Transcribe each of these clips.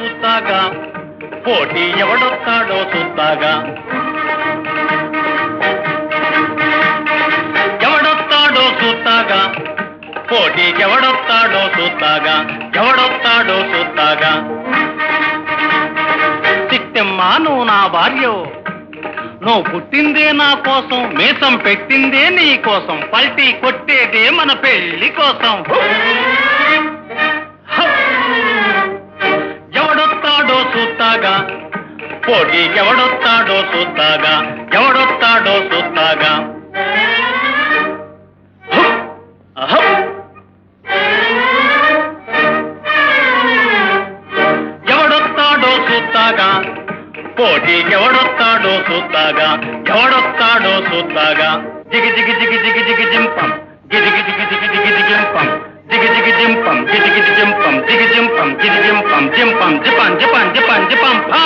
చూస్తాగా పోటీ ఎవడొస్తాడో చూస్తాగా ఎవడొస్తాడో చూస్తాగా పోటీకి ఎవడొస్తాడో చూస్తాగా ఎవడొస్తాడో చూస్తాగా చిట్టమ్మా నువ్వు నా భార్యో నువ్వు పుట్టిందే నా కోసం మీసం పెట్టిందే నీ కోసం పల్టీ కొట్టేదే మన పెళ్లి కోసం హ! ఎవడొస్తాడో చూస్తాగా పోటీకి ఎవడొస్తాడో చూస్తాగా ఎవడొస్తాడో చూస్తాగా హ! అహం! ఎవడొస్తాడో చూస్తాగా పోటీకి ఎవడొస్తాడో చూస్తాగా ఎవడొస్తాడో చూస్తాగా జిగి జిగి జిగి జిగి జిగి జింపం గిది గిది గిది గిది గిది జింపం జిగి జిగి జింపం గిది గిది జింపం జిగి జింపం గిది జింపం జింపం జిపం జిపం జిపం జిపం ఫా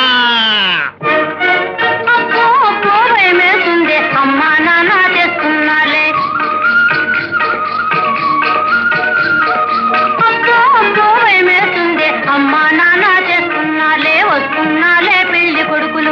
అబ్బో అబ్బో భయమేస్తుంది అమ్మా నాన్న తెస్తున్నాలే అబ్బో అబ్బో భయమేస్తుంది అమ్మా నాన్న తెస్తున్నాలే వస్తున్నాలే పెళ్లి కొడుకులు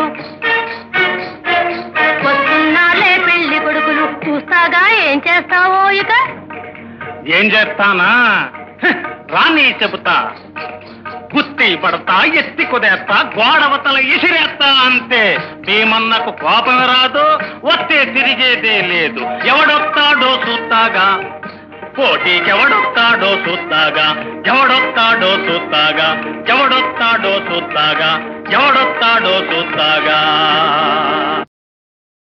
వస్తున్నాలే పెళ్లి కొడుకులు చూస్తాగా ఏం చేస్తావో ఇక ఏం చేస్తానా హ, రాని చెబుతా కుత్తి పడతా ఎత్తి కుదేస్తా గోడవతల ఇసిరేస్తా అంతే భీమన్నకు కోపం రాదు వస్తే తిరిగేదే లేదు ఎవడొస్తాడో చూస్తాగా పోటీకి ఎవడొస్తాడో చూస్తాగా ఎవడొస్తాడో చూస్తాగా ఎవడొస్తాడో చూస్తాగా ఎవడొస్తాడో చూస్తాగా